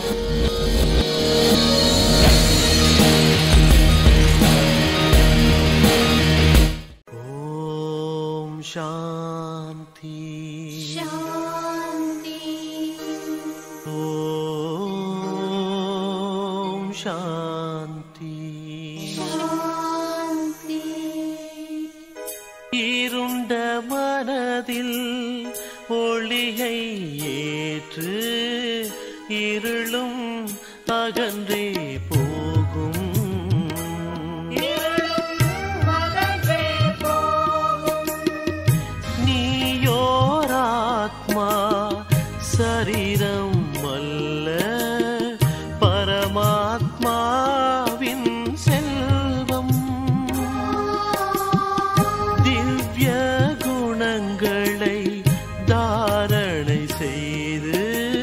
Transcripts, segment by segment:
ॐ शान्ति शान्ति ॐ शान्ति शान्ति இருண்ட மனதில் ஒளியை ஏற்று இருளும் அகன்றே போகும் நீயோராத்மா சரீரம் அல்ல பரமாத்மாவின் செல்வம் திவ்ய குணங்களை தாரணை செய்து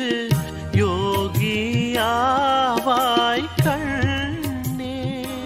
யோகியாவாய் கண்ணே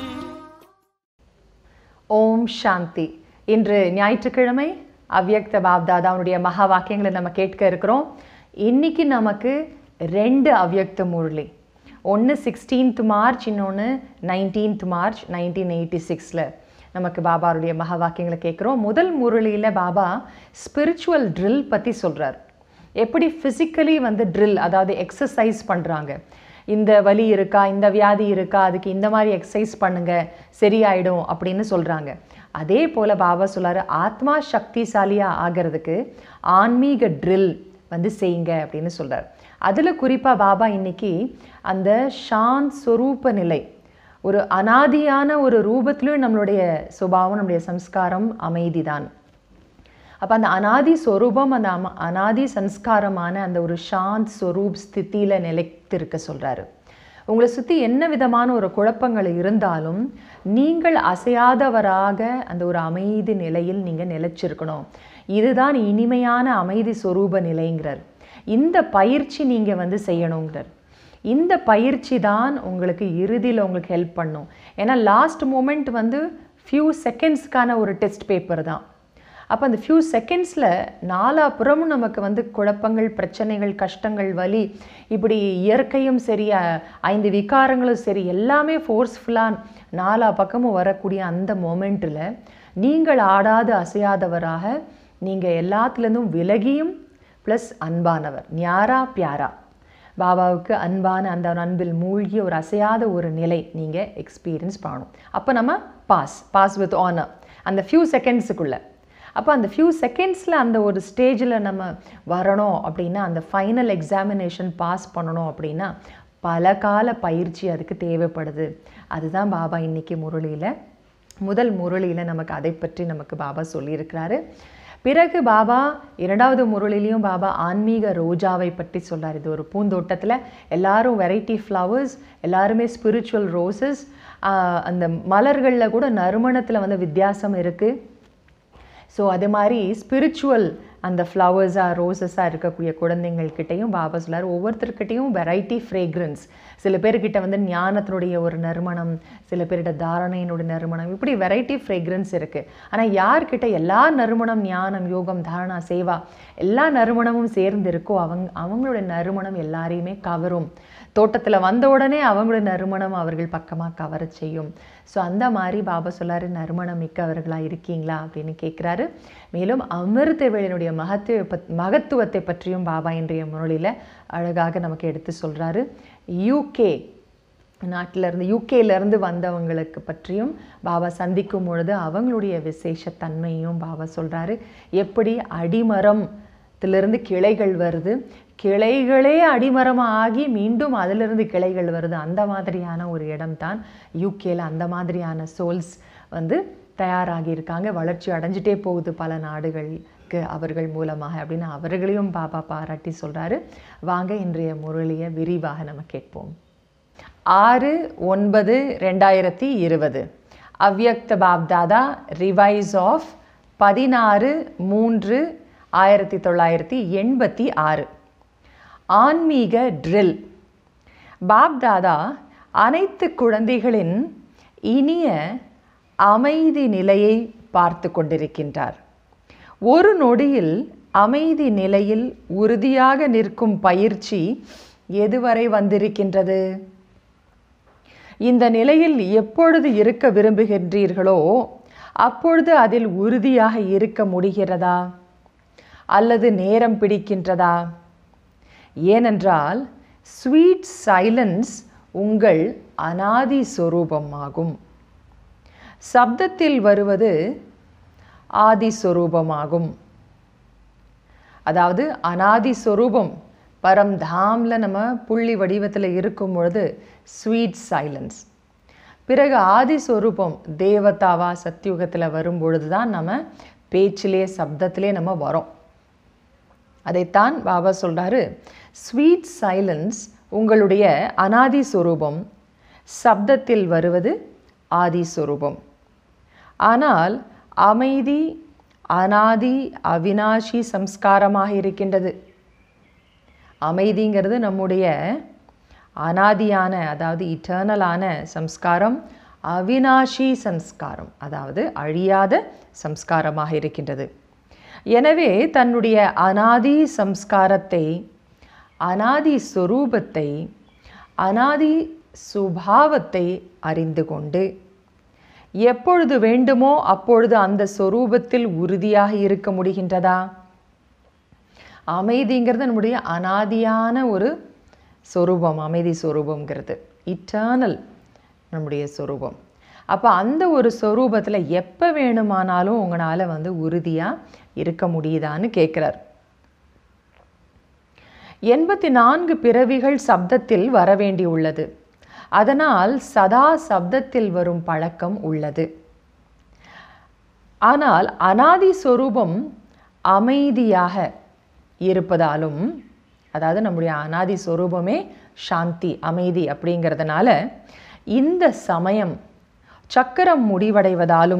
ஓம் சாந்தி இன்று ஞாயிற்றுக்கிழமை அவ்யக்த பாப்தாதா அவனுடைய மகா வாக்கியங்களை நம்ம கேட்க இருக்கிறோம் இன்னைக்கு நமக்கு ரெண்டு அவ்யக்த முரளி ஒன்று சிக்ஸ்டீன்த் மார்ச் இன்னொன்று நைன்டீன்த் மார்ச் நைன்டீன் எயிட்டி சிக்ஸில் நமக்கு பாபாவுடைய மகா வாக்கியங்களை கேட்குறோம் முதல் முரளியில் பாபா ஸ்பிரிச்சுவல் ட்ரில் பற்றி சொல்கிறார் எப்படி ஃபிசிக்கலி வந்து ட்ரில் அதாவது எக்ஸசைஸ் பண்ணுறாங்க இந்த வலி இருக்கா இந்த வியாதி இருக்கா அதுக்கு இந்த மாதிரி எக்ஸசைஸ் பண்ணுங்க சரியாயிடும் அப்படின்னு சொல்கிறாங்க அதே போல் பாபா சொல்லாரு ஆத்மா சக்திசாலியாக ஆகிறதுக்கு ஆன்மீக ட்ரில் வந்து செய்யுங்க அப்படின்னு சொல்றார் அதில் குறிப்பாக பாபா இன்னைக்கு அந்த ஷாந்த் ஸ்வரூப நிலை ஒரு அனாதியான ஒரு ரூபத்திலும் நம்மளுடைய சுபாவம் நம்மளுடைய சம்ஸ்காரம் அமைதிதான் அப்போ அந்த அனாதி ஸ்வரூபம் அந்த அம அனாதி சன்ஸ்காரமான அந்த ஒரு சாந்த் ஸ்வரூப் ஸ்திதியில் நிலைத்திருக்க சொல்கிறாரு உங்களை சுற்றி என்ன விதமான ஒரு குழப்பங்கள் இருந்தாலும் நீங்கள் அசையாதவராக அந்த ஒரு அமைதி நிலையில் நீங்கள் நிலைச்சிருக்கணும் இதுதான் இனிமையான அமைதி ஸ்வரூப நிலைங்கிறார் இந்த பயிற்சி நீங்கள் வந்து செய்யணுங்கிறார் இந்த பயிற்சி தான் உங்களுக்கு இறுதியில் உங்களுக்கு ஹெல்ப் பண்ணும் ஏன்னா லாஸ்ட் மூமெண்ட் வந்து ஃபியூ செகண்ட்ஸ்க்கான ஒரு டெஸ்ட் பேப்பர் தான் அப்போ அந்த ஃபியூ செகண்ட்ஸில் நாலாபுறமும் நமக்கு வந்து குழப்பங்கள் பிரச்சனைகள் கஷ்டங்கள் வலி இப்படி இயற்கையும் சரி அ- ஐந்து விகாரங்களும் சரி எல்லாமே ஃபோர்ஸ்ஃபுல்லாக நாலா பக்கமும் வரக்கூடிய அந்த மொமெண்ட்டில் நீங்கள் ஆடாது அசையாதவராக நீங்கள் எல்லாத்துலேருந்தும் விலகியும் ப்ளஸ் அன்பானவர் ஞாரா பியாரா பாபாவுக்கு அன்பான அந்த ஒரு அன்பில் மூழ்கி ஒரு அசையாத ஒரு நிலை நீங்கள் எக்ஸ்பீரியன்ஸ் பண்ணணும் அப்போ நம்ம பாஸ் பாஸ் வித் ஆனர் அந்த ஃபியூ செகண்ட்ஸுக்குள்ளே அப்போ அந்த ஃபியூ செகண்ட்ஸில் அந்த ஒரு ஸ்டேஜில் நம்ம வரணும் அப்படின்னா அந்த ஃபைனல் எக்ஸாமினேஷன் பாஸ் பண்ணணும் அப்படின்னா பல கால பயிற்சி அதுக்கு தேவைப்படுது அதுதான் பாபா இன்னைக்கு முரளியில் முதல் முரளியில் நமக்கு அதை பற்றி நமக்கு பாபா சொல்லியிருக்கிறாரு பிறகு பாபா இரண்டாவது முரளிலையும் பாபா ஆன்மீக ரோஜாவை பற்றி சொல்றார் இது ஒரு பூந்தோட்டத்தில் எல்லாரும் வெரைட்டி ஃப்ளவர்ஸ் எல்லாருமே ஸ்பிரிச்சுவல் ரோசஸ் அந்த மலர்களில் கூட நறுமணத்தில் வந்து வித்தியாசம் இருக்குது ஸோ அது மாதிரி ஸ்பிரிச்சுவல் அந்த ஃப்ளவர்ஸாக ரோசஸாக இருக்கக்கூடிய குழந்தைங்கள்கிட்டையும் பாபா சொல்லார் ஒவ்வொருத்தர்கிட்டையும் வெரைட்டி ஃப்ரேக்ரன்ஸ் சில பேர்கிட்ட வந்து ஞானத்தினுடைய ஒரு நறுமணம் சில பேர்கிட்ட தாரணையினுடைய நறுமணம் இப்படி வெரைட்டி ஃப்ரேக்ரன்ஸ் இருக்குது ஆனால் யார்கிட்ட எல்லா நறுமணம் ஞானம் யோகம் தாரணா சேவா எல்லா நறுமணமும் சேர்ந்து இருக்கோ அவங்க அவங்களுடைய நறுமணம் எல்லாரையுமே கவரும் தோட்டத்தில் வந்த உடனே அவங்களுடைய நறுமணம் அவர்கள் பக்கமாக கவர செய்யும் ஸோ அந்த மாதிரி பாபா சொல்லாரு நறுமணம் மிக்கவர்களாக இருக்கீங்களா அப்படின்னு கேட்குறாரு மேலும் அமிர்த வேளையினுடைய மகத்துவ பத் மகத்துவத்தை பற்றியும் பாபா இன்றைய முரளியில் அழகாக நமக்கு எடுத்து சொல்கிறாரு யூகே நாட்டிலேருந்து யூகேலேருந்து வந்தவங்களுக்கு பற்றியும் பாபா சந்திக்கும் பொழுது அவங்களுடைய விசேஷத்தன்மையும் பாபா சொல்கிறாரு எப்படி அடிமரத்திலிருந்து கிளைகள் வருது கிளைகளே அடிமரமாக ஆகி மீண்டும் அதிலிருந்து கிளைகள் வருது அந்த மாதிரியான ஒரு இடம்தான் யூகேல அந்த மாதிரியான சோல்ஸ் வந்து தயாராகி இருக்காங்க வளர்ச்சி அடைஞ்சிட்டே போகுது பல நாடுகளுக்கு அவர்கள் மூலமாக அப்படின்னு அவர்களையும் பாபா பாராட்டி சொல்கிறாரு வாங்க இன்றைய முரளியை விரிவாக நம்ம கேட்போம் ஆறு ஒன்பது ரெண்டாயிரத்தி இருபது அவ்யக்த பாப்தாதா ரிவைஸ் ஆஃப் பதினாறு மூன்று ஆயிரத்தி தொள்ளாயிரத்தி எண்பத்தி ஆறு ஆன்மீக ட்ரில் பாப்தாதா அனைத்து குழந்தைகளின் இனிய அமைதி நிலையை பார்த்து கொண்டிருக்கின்றார் ஒரு நொடியில் அமைதி நிலையில் உறுதியாக நிற்கும் பயிற்சி எதுவரை வந்திருக்கின்றது இந்த நிலையில் எப்பொழுது இருக்க விரும்புகின்றீர்களோ அப்பொழுது அதில் உறுதியாக இருக்க முடிகிறதா அல்லது நேரம் பிடிக்கின்றதா ஏனென்றால் ஸ்வீட் சைலன்ஸ் உங்கள் அனாதி சொரூபமாகும் சப்தத்தில் வருவது ஆதி சொரூபமாகும் அதாவது அனாதி சொரூபம் பரம் தாம்ல நம்ம புள்ளி வடிவத்தில் இருக்கும் பொழுது ஸ்வீட் சைலன்ஸ் பிறகு ஆதி சொரூபம் தேவதாவா சத்தியுகத்தில் வரும் பொழுது தான் நம்ம பேச்சிலே சப்தத்திலே நம்ம வரோம் அதைத்தான் பாபா சொல்றாரு ஸ்வீட் சைலன்ஸ் உங்களுடைய அனாதி சொரூபம் சப்தத்தில் வருவது ஆதி சொரூபம் ஆனால் அமைதி அனாதி அவினாஷி சம்ஸ்காரமாக இருக்கின்றது அமைதிங்கிறது நம்முடைய அனாதியான அதாவது இட்டர்னலான சம்ஸ்காரம் அவினாஷி சம்ஸ்காரம் அதாவது அழியாத சம்ஸ்காரமாக இருக்கின்றது எனவே தன்னுடைய அனாதி சம்ஸ்காரத்தை அனாதி சொரூபத்தை அனாதி சுபாவத்தை அறிந்து கொண்டு எப்பொழுது வேண்டுமோ அப்பொழுது அந்த சொரூபத்தில் உறுதியாக இருக்க முடிகின்றதா அமைதிங்கிறது நம்முடைய அனாதியான ஒரு சொரூபம் அமைதி சொரூபங்கிறது இட்டர்னல் நம்முடைய சொரூபம் அப்போ அந்த ஒரு சொரூபத்தில் எப்போ வேணுமானாலும் உங்களால் வந்து உறுதியாக இருக்க முடியுதான்னு கேட்குறார் எண்பத்தி நான்கு பிறவிகள் சப்தத்தில் வர வேண்டியுள்ளது அதனால் சதா சப்தத்தில் வரும் பழக்கம் உள்ளது ஆனால் அனாதி சொரூபம் அமைதியாக இருப்பதாலும் அதாவது நம்முடைய அனாதி சொரூபமே சாந்தி அமைதி அப்படிங்கிறதுனால இந்த சமயம் சக்கரம் முடிவடைவதாலும்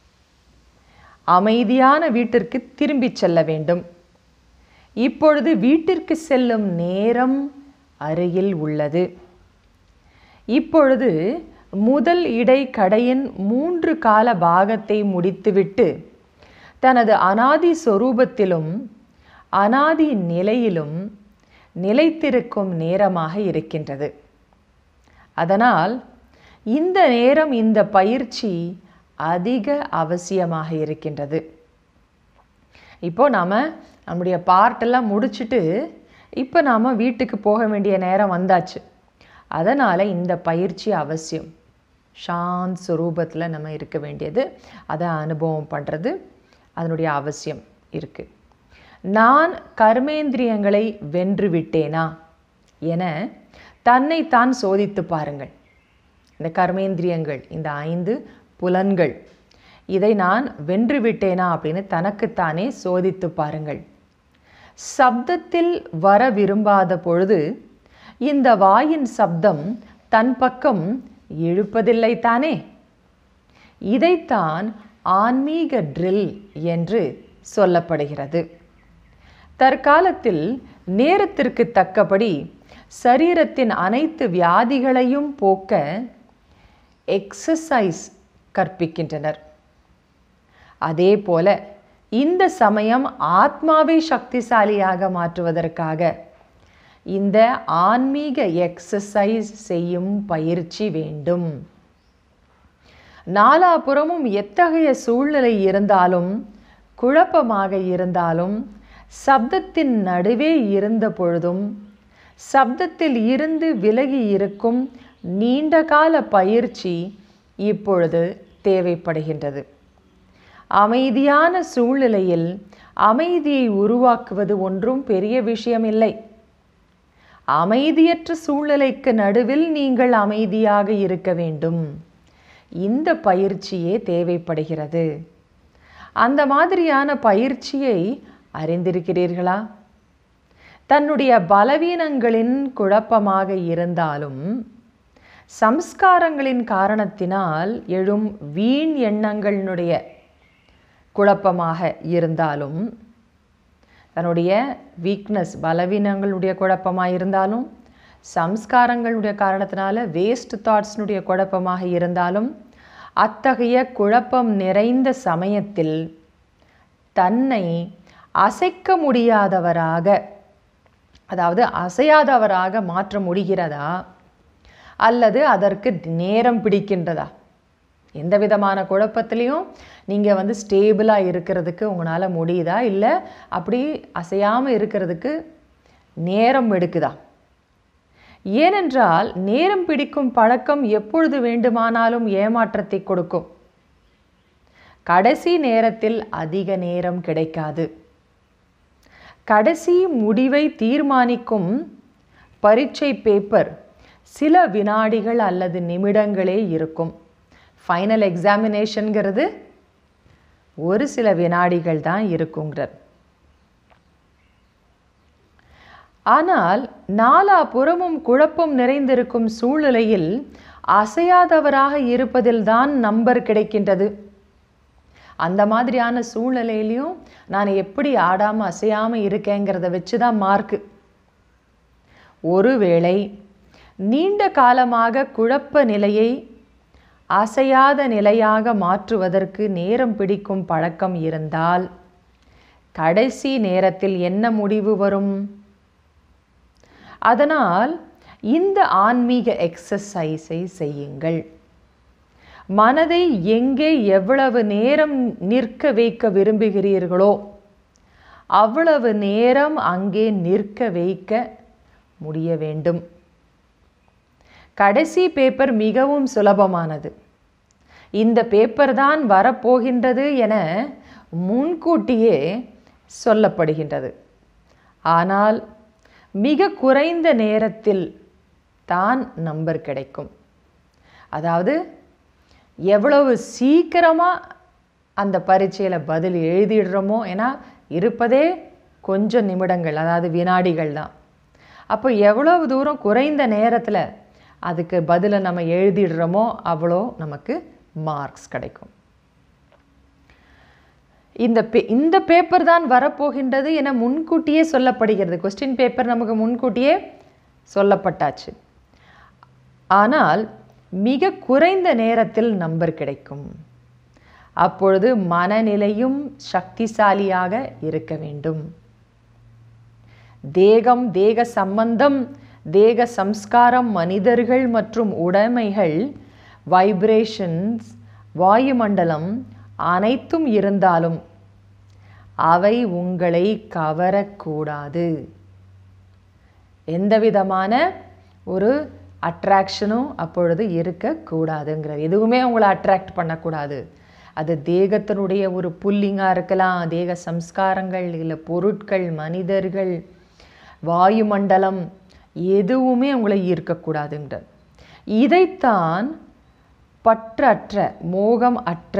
அமைதியான வீட்டிற்கு திரும்பிச் செல்ல வேண்டும் இப்பொழுது வீட்டிற்கு செல்லும் நேரம் அருகில் உள்ளது இப்பொழுது முதல் இடைக்கடையின் மூன்று கால பாகத்தை முடித்துவிட்டு தனது அனாதி சொரூபத்திலும் அனாதி நிலையிலும் நிலைத்திருக்கும் நேரமாக இருக்கின்றது அதனால் இந்த நேரம் இந்த பயிற்சி அதிக அவசியமாக இருக்கின்றது இப்போ நாம் நம்முடைய பார்ட்டெல்லாம் முடிச்சுட்டு இப்போ நாம் வீட்டுக்கு போக வேண்டிய நேரம் வந்தாச்சு அதனால் இந்த பயிற்சி அவசியம் ஷாந்த் சுரூபத்தில் நம்ம இருக்க வேண்டியது அதை அனுபவம் பண்ணுறது அதனுடைய அவசியம் இருக்குது நான் கர்மேந்திரியங்களை வென்று விட்டேனா என தன்னைத்தான் சோதித்து பாருங்கள் இந்த கர்மேந்திரியங்கள் இந்த ஐந்து புலன்கள் இதை நான் வென்று விட்டேனா அப்படின்னு தனக்குத்தானே சோதித்து பாருங்கள் சப்தத்தில் வர விரும்பாத பொழுது இந்த வாயின் சப்தம் தன் பக்கம் இழுப்பதில்லை தானே இதைத்தான் ஆன்மீக ட்ரில் என்று சொல்லப்படுகிறது தற்காலத்தில் நேரத்திற்கு தக்கபடி சரீரத்தின் அனைத்து வியாதிகளையும் போக்க எக்ஸசைஸ் கற்பிக்கின்றனர் அதே போல இந்த சமயம் ஆத்மாவை சக்திசாலியாக மாற்றுவதற்காக இந்த ஆன்மீக எக்ஸசைஸ் செய்யும் பயிற்சி வேண்டும் நாலாபுறமும் எத்தகைய சூழ்நிலை இருந்தாலும் குழப்பமாக இருந்தாலும் சப்தத்தின் நடுவே இருந்த பொழுதும் சப்தத்தில் இருந்து விலகி இருக்கும் நீண்டகால பயிற்சி இப்பொழுது தேவைப்படுகின்றது அமைதியான சூழ்நிலையில் அமைதியை உருவாக்குவது ஒன்றும் பெரிய விஷயமில்லை அமைதியற்ற சூழ்நிலைக்கு நடுவில் நீங்கள் அமைதியாக இருக்க வேண்டும் இந்த பயிற்சியே தேவைப்படுகிறது அந்த மாதிரியான பயிற்சியை அறிந்திருக்கிறீர்களா தன்னுடைய பலவீனங்களின் குழப்பமாக இருந்தாலும் சம்ஸ்காரங்களின் காரணத்தினால் எழும் வீண் எண்ணங்களினுடைய குழப்பமாக இருந்தாலும் தன்னுடைய வீக்னஸ் பலவீனங்களுடைய குழப்பமாக இருந்தாலும் சம்ஸ்காரங்களுடைய காரணத்தினால வேஸ்ட் தாட்ஸ்னுடைய குழப்பமாக இருந்தாலும் அத்தகைய குழப்பம் நிறைந்த சமயத்தில் தன்னை அசைக்க முடியாதவராக அதாவது அசையாதவராக மாற்ற முடிகிறதா அல்லது அதற்கு நேரம் பிடிக்கின்றதா எந்த விதமான குழப்பத்திலையும் நீங்கள் வந்து ஸ்டேபிளாக இருக்கிறதுக்கு உங்களால் முடியுதா இல்லை அப்படி அசையாமல் இருக்கிறதுக்கு நேரம் எடுக்குதா ஏனென்றால் நேரம் பிடிக்கும் பழக்கம் எப்பொழுது வேண்டுமானாலும் ஏமாற்றத்தை கொடுக்கும் கடைசி நேரத்தில் அதிக நேரம் கிடைக்காது கடைசி முடிவை தீர்மானிக்கும் பரீட்சை பேப்பர் சில வினாடிகள் அல்லது நிமிடங்களே இருக்கும் ஃபைனல் எக்ஸாமினேஷனுங்கிறது ஒரு சில வினாடிகள் தான் இருக்குங்கிறார் ஆனால் நாலா புறமும் குழப்பம் நிறைந்திருக்கும் சூழ்நிலையில் அசையாதவராக இருப்பதில்தான் நம்பர் கிடைக்கின்றது அந்த மாதிரியான சூழ்நிலையிலையும் நான் எப்படி ஆடாமல் அசையாமல் இருக்கேங்கிறத வச்சு தான் மார்க்கு ஒருவேளை நீண்ட காலமாக குழப்ப நிலையை அசையாத நிலையாக மாற்றுவதற்கு நேரம் பிடிக்கும் பழக்கம் இருந்தால் கடைசி நேரத்தில் என்ன முடிவு வரும் அதனால் இந்த ஆன்மீக எக்ஸசைஸை செய்யுங்கள் மனதை எங்கே எவ்வளவு நேரம் நிற்க வைக்க விரும்புகிறீர்களோ அவ்வளவு நேரம் அங்கே நிற்க வைக்க முடிய வேண்டும் கடைசி பேப்பர் மிகவும் சுலபமானது இந்த பேப்பர் தான் வரப்போகின்றது என முன்கூட்டியே சொல்லப்படுகின்றது ஆனால் மிக குறைந்த நேரத்தில் தான் நம்பர் கிடைக்கும் அதாவது எவ்வளவு சீக்கிரமாக அந்த பரீட்சையில் பதில் எழுதிடுறோமோ ஏன்னா இருப்பதே கொஞ்சம் நிமிடங்கள் அதாவது வினாடிகள் தான் அப்போ எவ்வளவு தூரம் குறைந்த நேரத்தில் அதுக்கு பதிலை நம்ம எழுதிடுறோமோ அவ்வளோ நமக்கு மார்க்ஸ் கிடைக்கும் இந்த பே இந்த பேப்பர் தான் வரப்போகின்றது என முன்கூட்டியே சொல்லப்படுகிறது கொஸ்டின் பேப்பர் நமக்கு முன்கூட்டியே சொல்லப்பட்டாச்சு ஆனால் மிக குறைந்த நேரத்தில் நம்பர் கிடைக்கும் அப்பொழுது மனநிலையும் சக்திசாலியாக இருக்க வேண்டும் தேகம் தேக சம்பந்தம் தேக சம்ஸ்காரம் மனிதர்கள் மற்றும் உடைமைகள் வைப்ரேஷன்ஸ் வாயுமண்டலம் அனைத்தும் இருந்தாலும் அவை உங்களை கவரக்கூடாது எந்த விதமான ஒரு அட்ராக்ஷனும் அப்பொழுது இருக்கக்கூடாதுங்கிறது எதுவுமே உங்களை அட்ராக்ட் பண்ணக்கூடாது அது தேகத்தினுடைய ஒரு புல்லிங்காக இருக்கலாம் தேக சம்ஸ்காரங்கள் இல்லை பொருட்கள் மனிதர்கள் வாயுமண்டலம் எதுவுமே உங்களை ஈர்க்கக்கூடாதுங்கிறது இதைத்தான் பற்றற்ற மோகம் அற்ற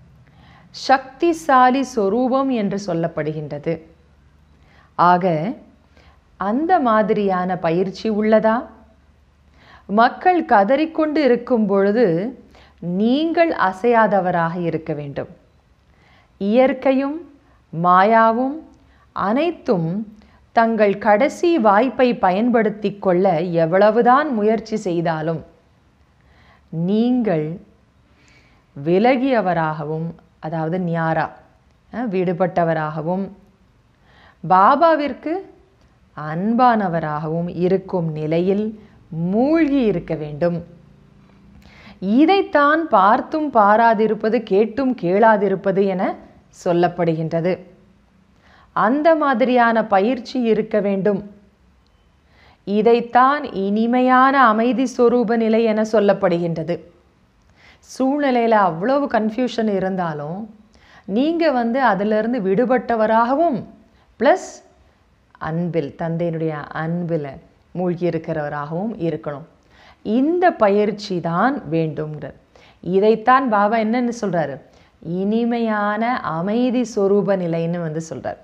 சக்திசாலி சொரூபம் என்று சொல்லப்படுகின்றது ஆக அந்த மாதிரியான பயிற்சி உள்ளதா மக்கள் கதறிக்கொண்டு இருக்கும் பொழுது நீங்கள் அசையாதவராக இருக்க வேண்டும் இயற்கையும் மாயாவும் அனைத்தும் தங்கள் கடைசி வாய்ப்பை பயன்படுத்தி கொள்ள எவ்வளவுதான் முயற்சி செய்தாலும் நீங்கள் விலகியவராகவும் அதாவது ஞாரா அஹ், விடுபட்டவராகவும் பாபாவிற்கு அன்பானவராகவும் இருக்கும் நிலையில் மூழ்கி இருக்க வேண்டும் இதைத்தான் பார்த்தும் பாராதிருப்பது கேட்டும் கேளாதிருப்பது என சொல்லப்படுகின்றது அந்த மாதிரியான பயிற்சி இருக்க வேண்டும் இதைத்தான் இனிமையான அமைதி சொரூப நிலை என சொல்லப்படுகின்றது சூழ்நிலையில் அவ்வளவு கன்ஃபியூஷன் இருந்தாலும் நீங்கள் வந்து அதிலிருந்து விடுபட்டவராகவும் ப்ளஸ் அன்பில் தந்தையினுடைய அன்பில் மூழ்கி இருக்கிறவராகவும் இருக்கணும் இந்த பயிற்சி தான் வேண்டும்ங்கிறார் இதைத்தான் பாபா என்னன்னு சொல்றாரு இனிமையான அமைதி சொரூப நிலைன்னு வந்து சொல்றார்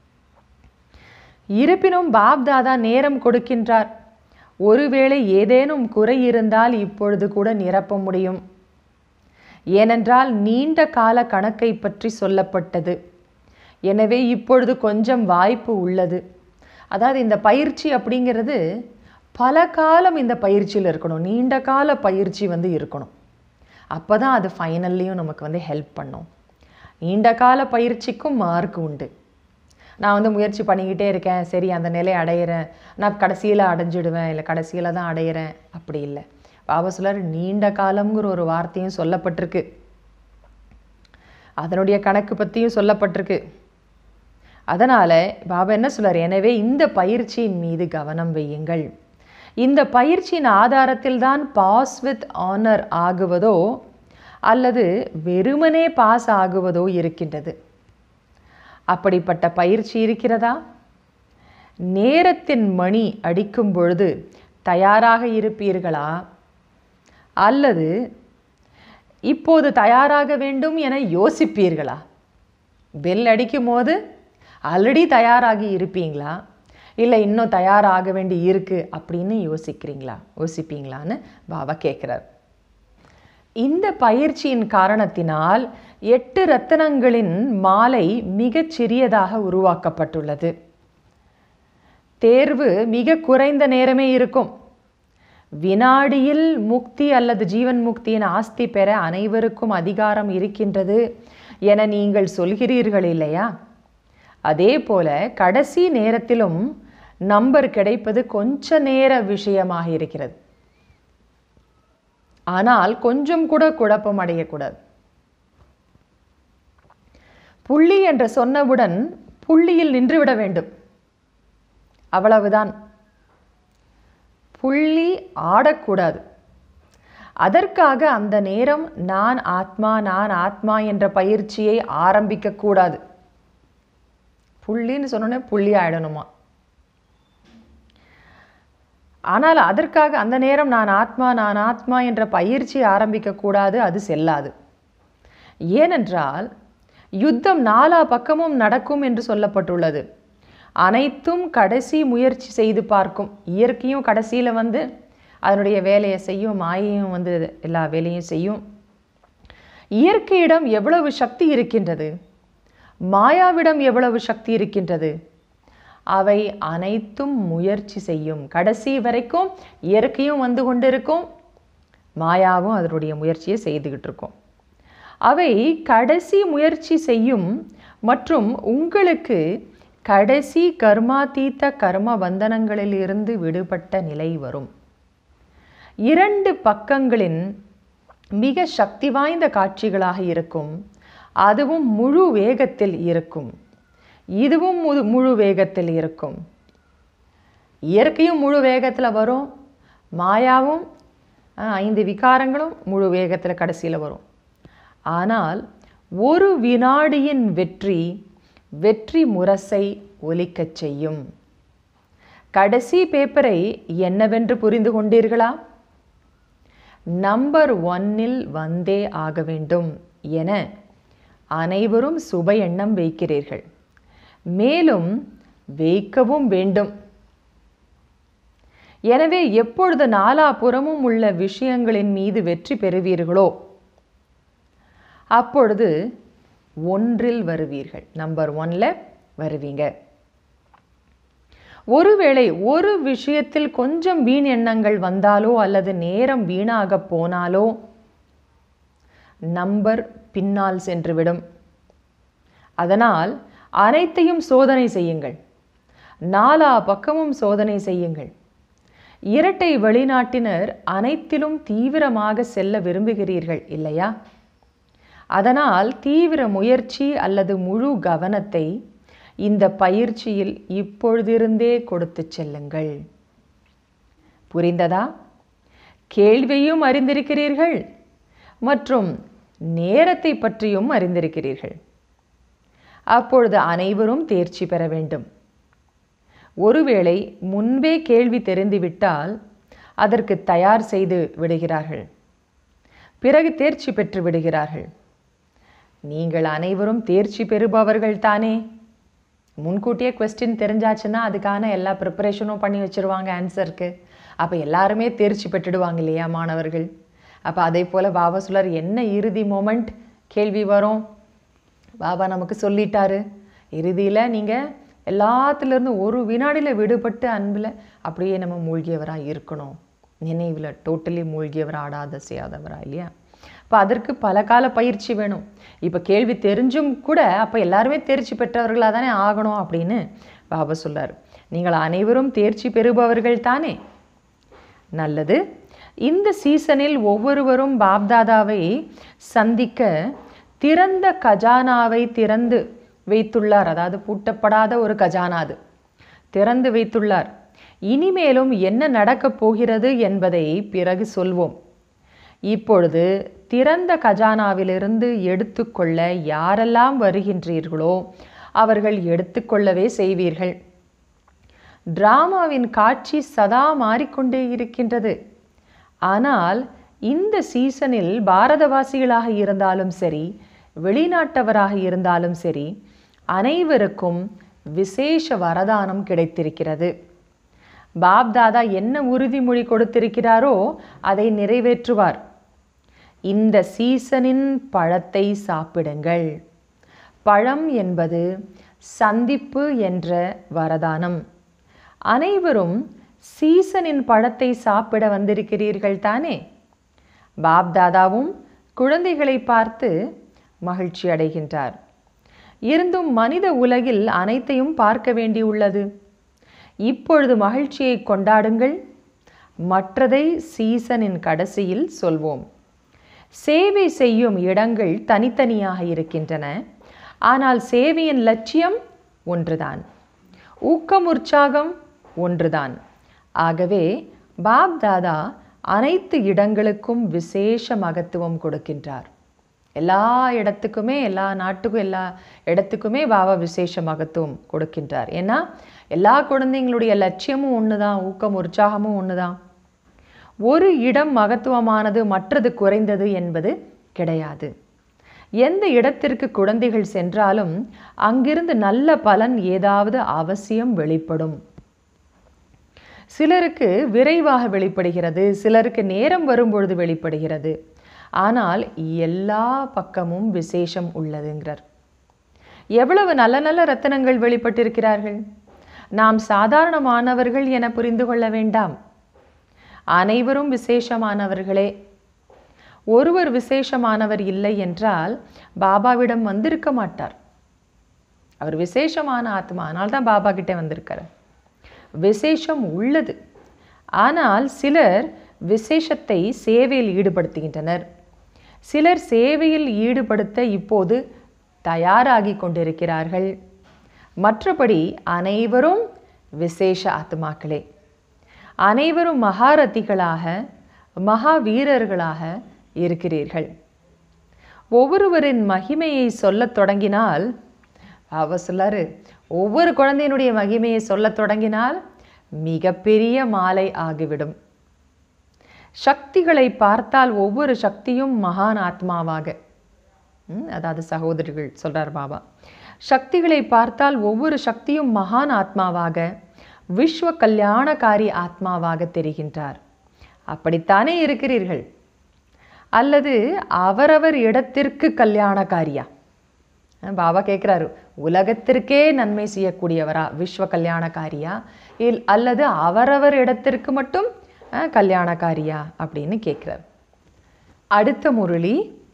இருப்பினும் பாப் தாதா நேரம் கொடுக்கின்றார் ஒருவேளை ஏதேனும் குறை இருந்தால் இப்பொழுது கூட நிரப்ப முடியும் ஏனென்றால் நீண்ட கால கணக்கை பற்றி சொல்லப்பட்டது எனவே இப்பொழுது கொஞ்சம் வாய்ப்பு உள்ளது அதாவது இந்த பயிற்சி அப்படிங்கிறது பல காலம் இந்த பயிற்சியில் இருக்கணும் நீண்ட கால பயிற்சி வந்து இருக்கணும் அப்போ தான் அது ஃபைனல்லையும் நமக்கு வந்து ஹெல்ப் பண்ணும் நீண்ட கால பயிற்சிக்கும் மார்க் உண்டு நான் வந்து முயற்சி பண்ணிக்கிட்டே இருக்கேன் சரி அந்த நிலையை அடையிறேன் நான் கடைசியில் அடைஞ்சிடுவேன் இல்லை கடைசியில் தான் அடையிறேன் அப்படி இல்லை பாபா சொல்லார் நீண்ட காலம்ங்கிற ஒரு வார்த்தையும் சொல்லப்பட்டிருக்கு அதனுடைய கணக்கு பற்றியும் சொல்லப்பட்டிருக்கு அதனால் பாபா என்ன சொல்றார் எனவே இந்த பயிற்சியின் மீது கவனம் வையுங்கள் இந்த பயிற்சியின் ஆதாரத்தில் தான் பாஸ் வித் ஆனர் ஆகுவதோ அல்லது வெறுமனே பாஸ் ஆகுவதோ இருக்கின்றது அப்படிப்பட்ட பயிற்சி இருக்கிறதா நேரத்தின் மணி அடிக்கும் பொழுது தயாராக இருப்பீர்களா அல்லது இப்போது தயாராக வேண்டும் என யோசிப்பீர்களா பெல் அடிக்கும் போது ஆல்ரெடி தயாராகி இருப்பீங்களா இல்லை இன்னும் தயாராக வேண்டி இருக்கு அப்படின்னு யோசிக்கிறீங்களா யோசிப்பீங்களான்னு பாபா கேட்குறார் இந்த பயிற்சியின் காரணத்தினால் எட்டு ரத்தினங்களின் மாலை மிகச் சிறியதாக உருவாக்கப்பட்டுள்ளது தேர்வு மிக குறைந்த நேரமே இருக்கும் வினாடியில் முக்தி அல்லது ஜீவன் முக்தியின் ஆஸ்தி பெற அனைவருக்கும் அதிகாரம் இருக்கின்றது என நீங்கள் சொல்கிறீர்கள் இல்லையா அதே போல கடைசி நேரத்திலும் நம்பர் கிடைப்பது கொஞ்ச நேர விஷயமாக இருக்கிறது ஆனால் கொஞ்சம் கூட குழப்பம் அடையக்கூடாது புள்ளி என்று சொன்னவுடன் புள்ளியில் நின்றுவிட வேண்டும் அவ்வளவுதான் புள்ளி ஆடக்கூடாது அதற்காக அந்த நேரம் நான் ஆத்மா நான் ஆத்மா என்ற பயிற்சியை ஆரம்பிக்க கூடாது புள்ளின்னு சொன்னோன்னே புள்ளி ஆயிடணுமா ஆனால் அதற்காக அந்த நேரம் நான் ஆத்மா நான் ஆத்மா என்ற பயிற்சி ஆரம்பிக்க கூடாது அது செல்லாது ஏனென்றால் யுத்தம் நாலா பக்கமும் நடக்கும் என்று சொல்லப்பட்டுள்ளது அனைத்தும் கடைசி முயற்சி செய்து பார்க்கும் இயற்கையும் கடைசியில் வந்து அதனுடைய வேலையை செய்யும் மாயையும் வந்து எல்லா வேலையும் செய்யும் இயற்கையிடம் எவ்வளவு சக்தி இருக்கின்றது மாயாவிடம் எவ்வளவு சக்தி இருக்கின்றது அவை அனைத்தும் முயற்சி செய்யும் கடைசி வரைக்கும் இயற்கையும் வந்து கொண்டிருக்கும் மாயாவும் அதனுடைய முயற்சியை செய்துக்கிட்டு இருக்கும் அவை கடைசி முயற்சி செய்யும் மற்றும் உங்களுக்கு கடைசி கர்மாதீத்த கர்ம பந்தனங்களிலிருந்து விடுபட்ட நிலை வரும் இரண்டு பக்கங்களின் மிக சக்தி வாய்ந்த காட்சிகளாக இருக்கும் அதுவும் முழு வேகத்தில் இருக்கும் இதுவும் முழு முழு வேகத்தில் இருக்கும் இயற்கையும் முழு வேகத்தில் வரும் மாயாவும் ஆஹ், ஐந்து விகாரங்களும் முழு வேகத்தில் கடைசியில் வரும் ஆனால் ஒரு வினாடியின் வெற்றி வெற்றி முரசை ஒலிக்கச் செய்யும் கடைசி பேப்பரை என்னவென்று புரிந்து கொண்டீர்களா நம்பர் ஒன்னில் வந்தே ஆக வேண்டும் என அனைவரும் சுப எண்ணம் வைக்கிறீர்கள் மேலும் வைக்கவும் வேண்டும் எனவே எப்பொழுது நாலாபுறமும் உள்ள விஷயங்களின் மீது வெற்றி பெறுவீர்களோ அப்பொழுது ஒன்றில் வருவீர்கள் நம்பர் ஒன்ல வருவீங்க ஒருவேளை ஒரு விஷயத்தில் கொஞ்சம் வீண் எண்ணங்கள் வந்தாலோ அல்லது நேரம் வீணாக போனாலோ நம்பர் பின்னால் சென்றுவிடும் அதனால் அனைத்தையும் சோதனை செய்யுங்கள் நாலா பக்கமும் சோதனை செய்யுங்கள் இரட்டை வெளிநாட்டினர் அனைத்திலும் தீவிரமாக செல்ல விரும்புகிறீர்கள் இல்லையா அதனால் தீவிர முயற்சி அல்லது முழு கவனத்தை இந்த பயிற்சியில் இப்பொழுதிருந்தே கொடுத்து செல்லுங்கள் புரிந்ததா கேள்வியும் அறிந்திருக்கிறீர்கள் மற்றும் நேரத்தை பற்றியும் அறிந்திருக்கிறீர்கள் அப்பொழுது அனைவரும் தேர்ச்சி பெற வேண்டும் ஒருவேளை முன்பே கேள்வி தெரிந்துவிட்டால் அதற்கு தயார் செய்து விடுகிறார்கள் பிறகு தேர்ச்சி பெற்று விடுகிறார்கள் நீங்கள் அனைவரும் தேர்ச்சி பெறுபவர்கள் தானே முன்கூட்டியே கொஸ்டின் தெரிஞ்சாச்சுன்னா அதுக்கான எல்லா ப்ரிப்பரேஷனும் பண்ணி வச்சிருவாங்க ஆன்சருக்கு அப்போ எல்லாருமே தேர்ச்சி பெற்றுடுவாங்க இல்லையா மாணவர்கள் அப்போ அதே போல் பாபா சொல்லார் என்ன இறுதி மொமெண்ட் கேள்வி வரும் பாபா நமக்கு சொல்லிட்டாரு இறுதியில் நீங்கள் எல்லாத்துலேருந்து ஒரு வினாடியில் விடுபட்டு அன்பில் அப்படியே நம்ம மூழ்கியவராக இருக்கணும் நினைவில் டோட்டலி மூழ்கியவரா ஆடாத செய்யாதவரா இல்லையா இப்போ அதற்கு பல கால பயிற்சி வேணும் இப்போ கேள்வி தெரிஞ்சும் கூட அப்போ எல்லாருமே தேர்ச்சி பெற்றவர்களாக தானே ஆகணும் அப்படின்னு பாபா சொல்லார் நீங்கள் அனைவரும் தேர்ச்சி பெறுபவர்கள் தானே நல்லது இந்த சீசனில் ஒவ்வொருவரும் பாப்தாதாவை சந்திக்க திறந்த கஜானாவை திறந்து வைத்துள்ளார் அதாவது பூட்டப்படாத ஒரு கஜானா அது திறந்து வைத்துள்ளார் இனிமேலும் என்ன நடக்கப் போகிறது என்பதை பிறகு சொல்வோம் இப்பொழுது திறந்த கஜானாவிலிருந்து எடுத்துக்கொள்ள யாரெல்லாம் வருகின்றீர்களோ அவர்கள் எடுத்துக்கொள்ளவே செய்வீர்கள் டிராமாவின் காட்சி சதா மாறிக்கொண்டே இருக்கின்றது ஆனால் இந்த சீசனில் பாரதவாசிகளாக இருந்தாலும் சரி வெளிநாட்டவராக இருந்தாலும் சரி அனைவருக்கும் விசேஷ வரதானம் கிடைத்திருக்கிறது பாப்தாதா என்ன உறுதிமொழி கொடுத்திருக்கிறாரோ அதை நிறைவேற்றுவார் இந்த சீசனின் பழத்தை சாப்பிடுங்கள் பழம் என்பது சந்திப்பு என்ற வரதானம் அனைவரும் சீசனின் பழத்தை சாப்பிட வந்திருக்கிறீர்கள் தானே பாப்தாதாவும் குழந்தைகளை பார்த்து மகிழ்ச்சி அடைகின்றார் இருந்தும் மனித உலகில் அனைத்தையும் பார்க்க வேண்டியுள்ளது இப்பொழுது மகிழ்ச்சியை கொண்டாடுங்கள் மற்றதை சீசனின் கடைசியில் சொல்வோம் சேவை செய்யும் இடங்கள் தனித்தனியாக இருக்கின்றன ஆனால் சேவையின் லட்சியம் ஒன்றுதான் ஊக்கம் உற்சாகம் ஒன்றுதான் ஆகவே பாப் தாதா அனைத்து இடங்களுக்கும் விசேஷ மகத்துவம் கொடுக்கின்றார் எல்லா இடத்துக்குமே எல்லா நாட்டுக்கும் எல்லா இடத்துக்குமே பாபா விசேஷ மகத்துவம் கொடுக்கின்றார் ஏன்னா எல்லா குழந்தைங்களுடைய லட்சியமும் ஒன்று தான் ஊக்கம் உற்சாகமும் ஒன்று தான் ஒரு இடம் மகத்துவமானது மற்றது குறைந்தது என்பது கிடையாது எந்த இடத்திற்கு குழந்தைகள் சென்றாலும் அங்கிருந்து நல்ல பலன் ஏதாவது அவசியம் வெளிப்படும் சிலருக்கு விரைவாக வெளிப்படுகிறது சிலருக்கு நேரம் வரும்பொழுது வெளிப்படுகிறது ஆனால் எல்லா பக்கமும் விசேஷம் உள்ளதுங்கிறார் எவ்வளவு நல்ல நல்ல ரத்தனங்கள் வெளிப்பட்டிருக்கிறார்கள் நாம் சாதாரணமானவர்கள் என புரிந்து கொள்ள வேண்டாம் அனைவரும் விசேஷமானவர்களே ஒருவர் விசேஷமானவர் இல்லை என்றால் பாபாவிடம் வந்திருக்க மாட்டார் அவர் விசேஷமான ஆத்மா ஆனால் தான் பாபா கிட்டே வந்திருக்கார் விசேஷம் உள்ளது ஆனால் சிலர் விசேஷத்தை சேவையில் ஈடுபடுத்துகின்றனர் சிலர் சேவையில் ஈடுபடுத்த இப்போது தயாராகி கொண்டிருக்கிறார்கள் மற்றபடி அனைவரும் விசேஷ ஆத்மாக்களே அனைவரும் மகாரதிகளாக மகாவீரர்களாக இருக்கிறீர்கள் ஒவ்வொருவரின் மகிமையை சொல்லத் தொடங்கினால் அவ சொல்லாரு ஒவ்வொரு குழந்தையினுடைய மகிமையை சொல்லத் தொடங்கினால் மிகப்பெரிய மாலை ஆகிவிடும் சக்திகளை பார்த்தால் ஒவ்வொரு சக்தியும் மகான் ஆத்மாவாக ம், அதாவது சகோதரிகள் சொல்றார் பாபா சக்திகளை பார்த்தால் ஒவ்வொரு சக்தியும் மகான் ஆத்மாவாக விஸ்வ கல்யாணகாரி ஆத்மாவாக தெரிகின்றார் அப்படித்தானே இருக்கிறீர்கள் அல்லது அவரவர் இடத்திற்கு கல்யாணக்காரியா அஹ் பாபா கேட்குறாரு உலகத்திற்கே நன்மை செய்யக்கூடியவரா விஸ்வ கல்யாணக்காரியா இல் அல்லது அவரவர் இடத்திற்கு மட்டும் அஹ், கல்யாணக்காரியா அப்படின்னு கேட்குறாரு அடுத்த முரளி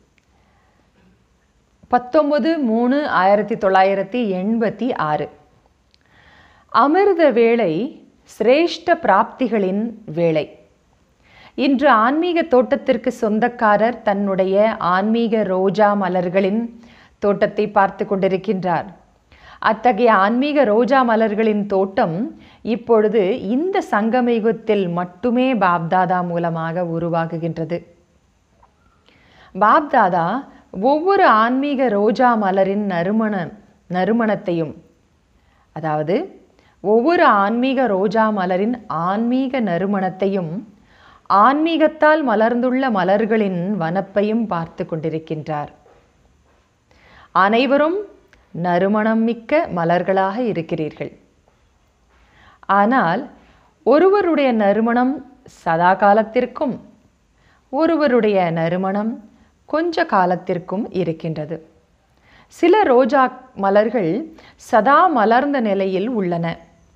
பத்தொன்பது மூணு ஆயிரத்தி தொள்ளாயிரத்தி எண்பத்தி ஆறு அமிர்த வேளை சிரேஷ்ட பிராப்திகளின் வேளை இன்று ஆன்மீக தோட்டத்திற்கு சொந்தக்காரர் தன்னுடைய ஆன்மீக ரோஜா மலர்களின் தோட்டத்தை பார்த்து கொண்டிருக்கின்றார் அத்தகைய ஆன்மீக ரோஜா மலர்களின் தோட்டம் இப்பொழுது இந்த சங்கமயுகத்தில் மட்டுமே பாப்தாதா மூலமாக உருவாகுகின்றது பாப்தாதா ஒவ்வொரு ஆன்மீக ரோஜா மலரின் நறுமண நறுமணத்தையும் அதாவது ஒவ்வொரு ஆன்மீக ரோஜா மலரின் ஆன்மீக நறுமணத்தையும் ஆன்மீகத்தால் மலர்ந்துள்ள மலர்களின் வனப்பையும் பார்த்து கொண்டிருக்கின்றார் அனைவரும் நறுமணம் மிக்க மலர்களாக இருக்கிறீர்கள் ஆனால் ஒருவருடைய நறுமணம் சதா காலத்திற்கும் ஒருவருடைய நறுமணம் கொஞ்ச காலத்திற்கும் இருக்கின்றது சில ரோஜா மலர்கள் சதா மலர்ந்த நிலையில் உள்ளன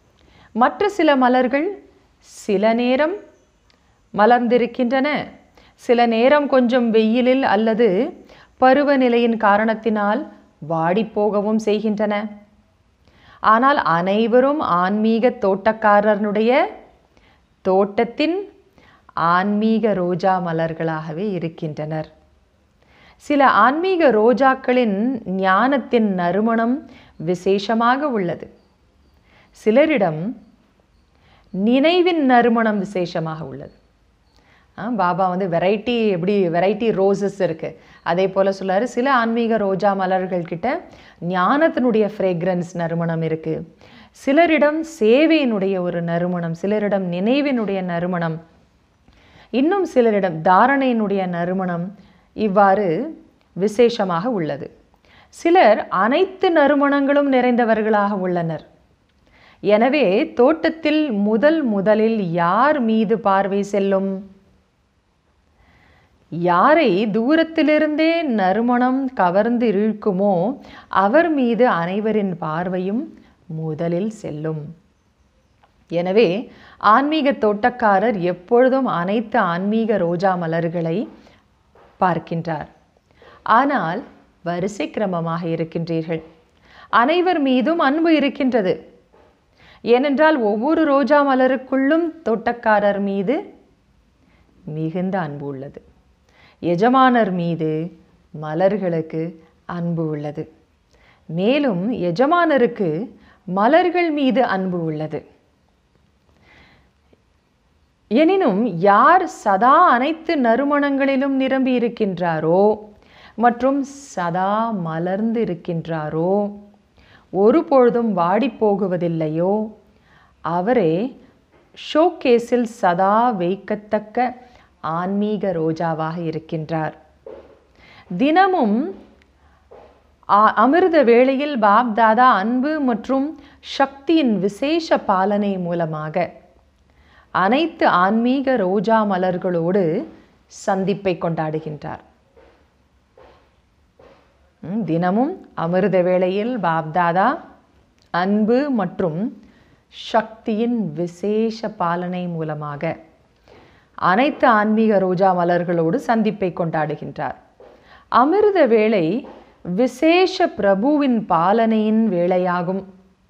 மற்ற சில மலர்கள் சில நேரம் மலர்ந்திருக்கின்றன சில நேரம் கொஞ்சம் வெயிலில் அல்லது பருவநிலையின் காரணத்தினால் வாடிப்போகவும் செய்கின்றன ஆனால் அனைவரும் ஆன்மீக தோட்டக்காரனுடைய தோட்டத்தின் ஆன்மீக ரோஜா மலர்களாகவே இருக்கின்றனர் சில ஆன்மீக ரோஜாக்களின் ஞானத்தின் நறுமணம் விசேஷமாக உள்ளது சிலரிடம் நினைவின் நறுமணம் விசேஷமாக உள்ளது ஆ, பாபா வந்து வெரைட்டி எப்படி வெரைட்டி ரோசஸ் இருக்குது அதே போல் சொல்லாரு சில ஆன்மீக ரோஜா மலர்கள் கிட்ட ஞானத்தினுடைய ஃப்ரேக்ரன்ஸ் நறுமணம் இருக்குது சிலரிடம் சேவையினுடைய ஒரு நறுமணம் சிலரிடம் நினைவினுடைய நறுமணம் இன்னும் சிலரிடம் தாரணையினுடைய நறுமணம் இவ்வாறு விசேஷமாக உள்ளது சிலர் அனைத்து நறுமணங்களும் நிறைந்தவர்களாக உள்ளனர் எனவே தோட்டத்தில் முதல் முதலில் யார் மீது பார்வை செல்லும் யாரை தூரத்திலிருந்தே நறுமணம் கவர்ந்து இழுக்குமோ அவர் மீது அனைவரின் பார்வையும் முதலில் செல்லும் எனவே ஆன்மீக தோட்டக்காரர் எப்பொழுதும் அனைத்து ஆன்மீக ரோஜா மலர்களை பார்க்கின்றார் ஆனால் வரிசை கிரமமாக இருக்கின்றீர்கள் அனைவர் மீதும் அன்பு இருக்கின்றது ஏனென்றால் ஒவ்வொரு ரோஜா மலருக்குள்ளும் தோட்டக்காரர் மீது மிகுந்த அன்பு உள்ளது எஜமானர் மீது மலர்களுக்கு அன்பு உள்ளது மேலும் எஜமானருக்கு மலர்கள் மீது அன்பு உள்ளது எனினும் யார் சதா அனைத்து நறுமணங்களிலும் நிரம்பி இருக்கின்றாரோ மற்றும் சதா மலர்ந்து இருக்கின்றாரோ ஒருபொழுதும் வாடிப் போகுவதில்லையோ அவரே ஷோகேஸில் சதா வைக்கத்தக்க ஆன்மீக ரோஜாவாக இருக்கின்றார் தினமும் ஆ- அமிர்த வேளையில் பாப் தாதா அன்பு மற்றும் சக்தியின் விசேஷ பாலனை மூலமாக அனைத்து ஆன்மீக ரோஜா மலர்களோடு சந்திப்பை கொண்டாடுகின்றார் ம், தினமும் அமிர்த வேளையில் பாப்தாதா அன்பு மற்றும் சக்தியின் விசேஷ பாலனை மூலமாக அனைத்து ஆன்மீக ரோஜா மலர்களோடு சந்திப்பை கொண்டாடுகின்றார் அமிர்த வேளை விசேஷ பிரபுவின் பாலனையின் வேளையாகும்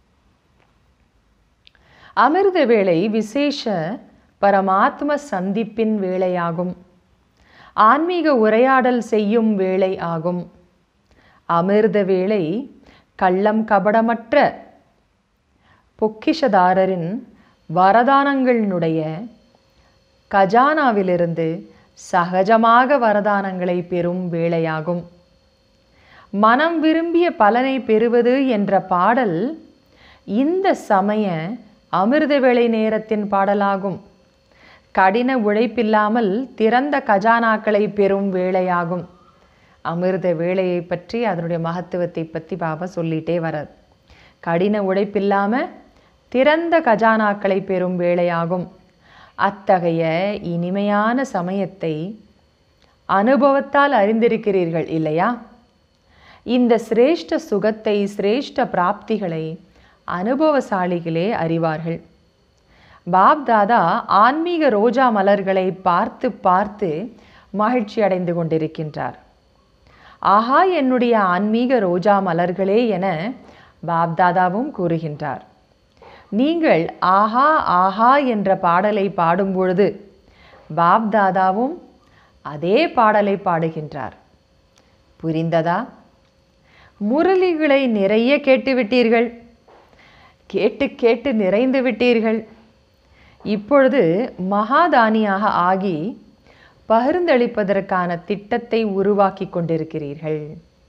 அமிர்த வேளை விசேஷ பரமாத்ம சந்திப்பின் வேளையாகும் ஆன்மீக உரையாடல் செய்யும் வேளை ஆகும் அமிர்த வேளை கள்ளம் கபடமற்ற பொக்கிஷதாரரின் வரதானங்களினுடைய கஜானாவிலிருந்து சகஜமாக வரதானங்களை பெறும் வேளையாகும் மனம் விரும்பிய பலனை பெறுவது என்ற பாடல் இந்த சமய அமிர்த வேளை நேரத்தின் பாடலாகும் கடின உழைப்பில்லாமல் திறந்த கஜானாக்களை பெறும் வேளையாகும் அமிர்த வேளையை பற்றி அதனுடைய மகத்துவத்தை பற்றி பாபா சொல்லிட்டே வரார் கடின உழைப்பில்லாம திறந்த கஜானாக்களை பெறும் வேளையாகும் அத்தகைய இனிமையான சமயத்தை அனுபவத்தால் அறிந்திருக்கிறீர்கள் இல்லையா இந்த சிரேஷ்ட சுகத்தை சிரேஷ்ட பிராப்திகளை அனுபவசாலிகளே அறிவார்கள் பாப் தாதா ஆன்மீக ரோஜா மலர்களை பார்த்து பார்த்து மகிழ்ச்சி அடைந்து கொண்டிருக்கின்றார் ஆஹா என்னுடைய ஆன்மீக ரோஜா மலர்களே என பாப்தாதாவும் கூறுகின்றார் நீங்கள் ஆஹா ஆஹா என்ற பாடலை பாடும் பொழுது பாப்தாதாவும் அதே பாடலை பாடுகின்றார் புரிந்ததா முரளிகளை நிறைய கேட்டுவிட்டீர்கள் கேட்டு கேட்டு நிறைந்து விட்டீர்கள் இப்பொழுது மகாதானியாக ஆகி பகிர்ந்தளிப்பதற்கான திட்டத்தை உருவாக்கி கொண்டிருக்கிறீர்கள்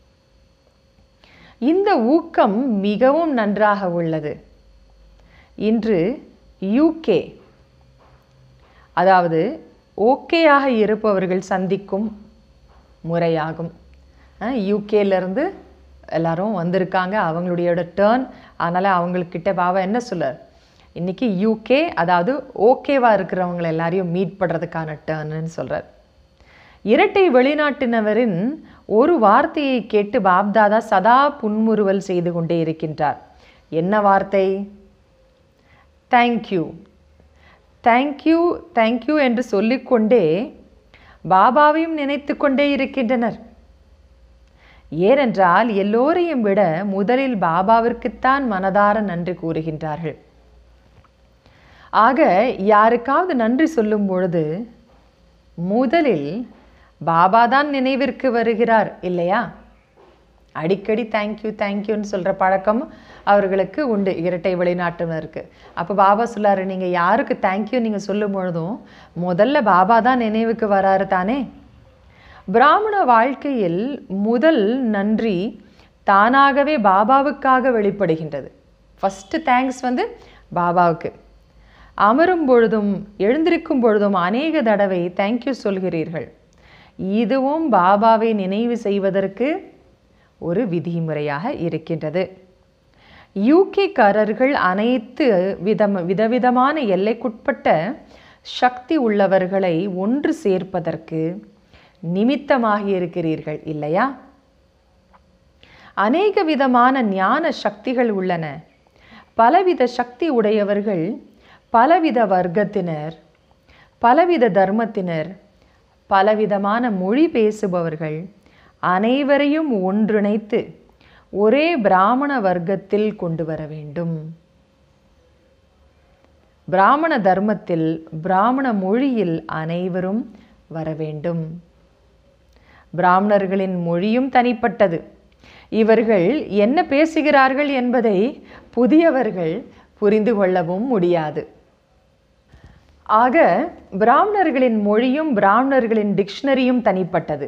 இந்த ஊக்கம் மிகவும் நன்றாக உள்ளது இன்று யூகே அதாவது ஓகேயாக இருப்பவர்கள் சந்திக்கும் முறையாகும் யூகேலேருந்து எல்லாரும் வந்திருக்காங்க அவங்களுடைய டேர்ன் அதனால் அவங்கக்கிட்ட பாபா என்ன சொல்ல இன்னைக்கு யூகே அதாவது ஓகேவாக இருக்கிறவங்க எல்லாரையும் மீட் பண்ணுறதுக்கான டேர்ன்னு சொல்கிறார் இரட்டை வெளிநாட்டினவரின் ஒரு வார்த்தையை கேட்டு பாப்தாதா சதா புன்முறுவல் செய்து கொண்டே இருக்கின்றார் என்ன வார்த்தை தேங்க்யூ தேங்க்யூ தேங்க்யூ என்று சொல்லிக்கொண்டே பாபாவையும் நினைத்து கொண்டே இருக்கின்றனர் ஏனென்றால் எல்லோரையும் விட முதலில் பாபாவிற்குத்தான் மனதார நன்றி கூறுகின்றார்கள் ஆக யாருக்காவது நன்றி சொல்லும் பொழுது முதலில் பாபா தான் நினைவிற்கு வருகிறார் இல்லையா அடிக்கடி தேங்க்யூ தேங்க்யூன்னு சொல்கிற பழக்கம் அவர்களுக்கு உண்டு இரட்டை வெளிநாட்டினருக்கு அப்போ பாபா சொல்லாரு நீங்கள் யாருக்கு தேங்க்யூ நீங்கள் சொல்லும் பொழுதும் முதல்ல பாபா தான் நினைவுக்கு வராரு தானே பிராமண வாழ்க்கையில் முதல் நன்றி தானாகவே பாபாவுக்காக வெளிப்படுகின்றது ஃபஸ்ட்டு தேங்க்ஸ் வந்து பாபாவுக்கு அமரும் பொழுதும் எழுந்திருக்கும் பொழுதும் அநேக தடவை தேங்க்யூ சொல்கிறீர்கள் இதுவும் பாபாவை நினைவு செய்வதற்கு ஒரு விதிமுறையாக இருக்கின்றது யூகேக்காரர்கள் அனைத்து விதம் விதவிதமான எல்லைக்குட்பட்ட சக்தி உள்ளவர்களை ஒன்று சேர்ப்பதற்கு நிமித்தமாக இருக்கிறீர்கள் இல்லையா அநேக விதமான ஞான சக்திகள் உள்ளன பலவித சக்தி உடையவர்கள் பலவித வர்க்கத்தினர் பலவித தர்மத்தினர் பலவிதமான மொழி பேசுபவர்கள் அனைவரையும் ஒன்றிணைத்து ஒரே பிராமண வர்க்கத்தில் கொண்டு வர வேண்டும் பிராமண தர்மத்தில் பிராமண மொழியில் அனைவரும் வர வேண்டும் பிராமணர்களின் மொழியும் தனிப்பட்டது இவர்கள் என்ன பேசுகிறார்கள் என்பதை புதியவர்கள் புரிந்து கொள்ளவும் முடியாது ஆக பிராமணர்களின் மொழியும் பிராமணர்களின் டிக்ஷனரியும் தனிப்பட்டது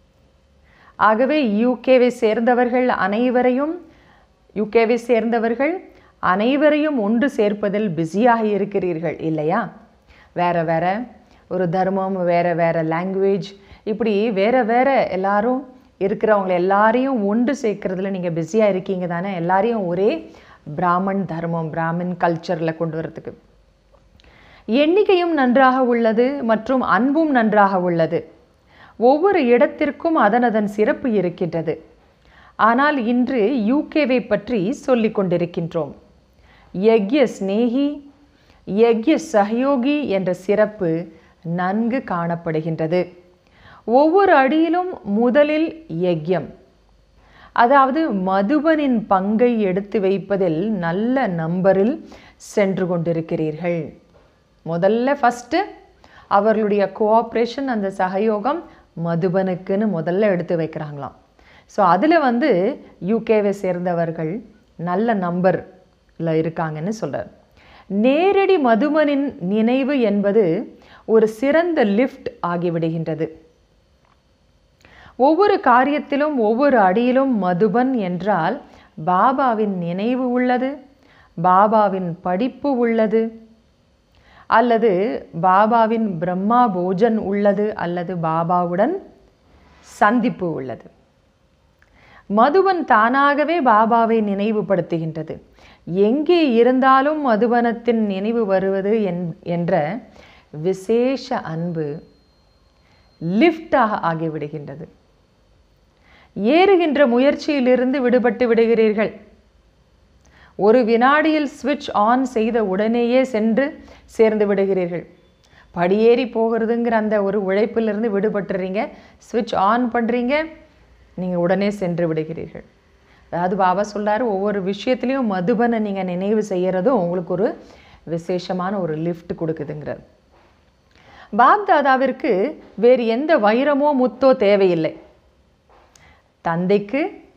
ஆகவே யூகேவை சேர்ந்தவர்கள் அனைவரையும் யூகேவை சேர்ந்தவர்கள் அனைவரையும் ஒன்று சேர்ப்பதில் பிஸியாக இருக்கிறீர்கள் இல்லையா வேற வேற ஒரு தர்மம் வேற வேற லாங்குவேஜ் இப்படி வேற வேற எல்லாரும் இருக்கிறவங்க எல்லாரையும் ஒன்று சேர்க்கறதுல நீங்கள் பிஸியாக இருக்கீங்க தானே எல்லாரையும் ஒரே பிராமன் தர்மம் பிராமின் கல்ச்சரில் கொண்டு வரதுக்கு எண்ணிக்கையும் நன்றாக உள்ளது மற்றும் அன்பும் நன்றாக உள்ளது ஒவ்வொரு இடத்திற்கும் அதன் அதன் சிறப்பு இருக்கின்றது ஆனால் இன்று யூகேவை பற்றி சொல்லிக் கொண்டிருக்கின்றோம் யக்ய ஸ்நேகி யக்ய சஹயோகி என்ற சிறப்பு நன்கு காணப்படுகின்றது ஒவ்வொரு அடியிலும் முதலில் யக்யம் அதாவது மதுபனின் பங்கை எடுத்து வைப்பதில் நல்ல நம்பரில் சென்று கொண்டிருக்கிறீர்கள் முதல்ல ஃபஸ்ட்டு அவர்களுடைய கோஆப்ரேஷன் அந்த சகயோகம் மதுபனுக்குன்னு முதல்ல எடுத்து வைக்கிறாங்களாம் ஸோ அதில் வந்து யூகேவை சேர்ந்தவர்கள் நல்ல நம்பரில் இருக்காங்கன்னு சொல்கிறார் நேரடி மதுபனின் நினைவு என்பது ஒரு சிறந்த லிஃப்ட் ஆகிவிடுகின்றது ஒவ்வொரு காரியத்திலும் ஒவ்வொரு அடியிலும் மதுபன் என்றால் பாபாவின் நினைவு உள்ளது பாபாவின் படிப்பு உள்ளது அல்லது பாபாவின் பிரம்மா போஜன் உள்ளது அல்லது பாபாவுடன் சந்திப்பு உள்ளது மதுவன் தானாகவே பாபாவை நினைவுபடுத்துகின்றது எங்கே இருந்தாலும் மதுவனத்தின் நினைவு வருவது என்- என்ற விசேஷ அன்பு லிஃப்டாக ஆகிவிடுகின்றது ஏறுகின்ற முயற்சியிலிருந்து விடுபட்டு விடுகிறீர்கள் ஒரு வினாடியில் ஸ்விட்ச் ஆன் செய்த உடனேயே சென்று சேர்ந்து விடுகிறீர்கள் படியேறி போகிறதுங்கிற அந்த ஒரு உழைப்பிலிருந்து விடுபட்டுறீங்க ஸ்விட்ச் ஆன் பண்ணுறீங்க நீங்கள் உடனே சென்று விடுகிறீர்கள் அதாவது பாபா சொல்றாரு ஒவ்வொரு விஷயத்துலையும் மதுபனை நீங்கள் நினைவு செய்யறதும் உங்களுக்கு ஒரு விசேஷமான ஒரு லிஃப்ட் கொடுக்குதுங்கிறார் பாப் தாதாவிற்கு வேறு எந்த வைரமோ முத்தோ தேவையில்லை தந்தைக்கு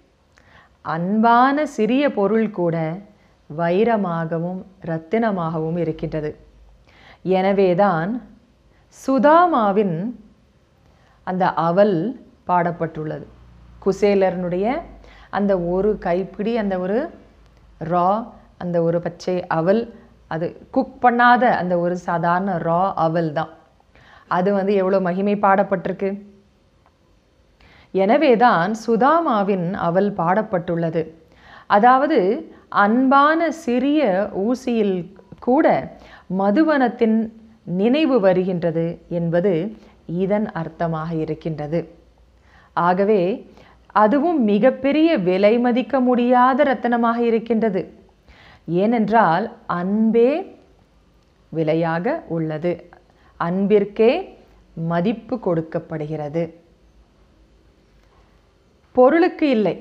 அன்பான சிறிய பொருள் கூட வைரமாகவும் ரத்தினமாகவும் இருக்கின்றது எனவேதான் சுதாமாவின் அந்த அவல் பாடப்பட்டுள்ளது குசேலரனுடைய அந்த ஒரு கைப்பிடி அந்த ஒரு ரா அந்த ஒரு பச்சை அவல் அது குக் பண்ணாத அந்த ஒரு சாதாரண ரா அவல் தான் அது வந்து எவ்வளோ மகிமை பாடப்பட்டிருக்கு எனவேதான் சுதாமாவின் அவல் பாடப்பட்டுள்ளது அதாவது அன்பான சிறிய ஊசியில் கூட மதுவனத்தின் நினைவு வருகின்றது என்பது இதன் அர்த்தமாக இருக்கின்றது ஆகவே அதுவும் மிகப்பெரிய விலை மதிக்க முடியாத ரத்தனமாக இருக்கின்றது ஏனென்றால் அன்பே விலையாக உள்ளது அன்பிற்கே மதிப்பு கொடுக்கப்படுகிறது பொருளுக்கு இல்லை